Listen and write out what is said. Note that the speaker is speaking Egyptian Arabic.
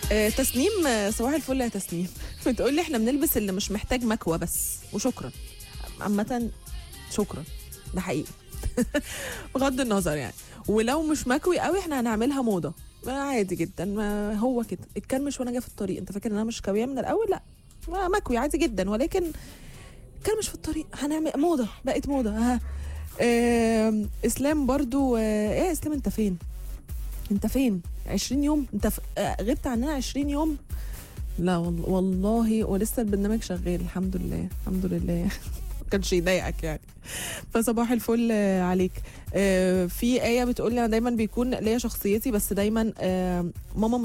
آه تسنيم آه، صباح الفل يا تسنيم بتقول لي احنا بنلبس اللي مش محتاج مكوى بس وشكرا عامة شكرا ده حقيقي بغض النظر يعني ولو مش مكوي قوي احنا هنعملها موضه ما عادي جدا ما هو كده اتكرمش وانا جاي في الطريق انت فاكر ان انا مش كاويه من الاول لا ما مكوي عادي جدا ولكن كرمش في الطريق هنعمل موضه بقت موضه ها آم، اسلام برضو آه، ايه يا اسلام انت فين انت فين 20 يوم انت ف... آه، غبت عننا 20 يوم لا والله, والله ولسه البرنامج شغال الحمد لله الحمد لله ما كانش يضايقك يعني فصباح الفل آه، عليك آه، في آية بتقول لي أنا دايما بيكون ليا شخصيتي بس دايما آه، ماما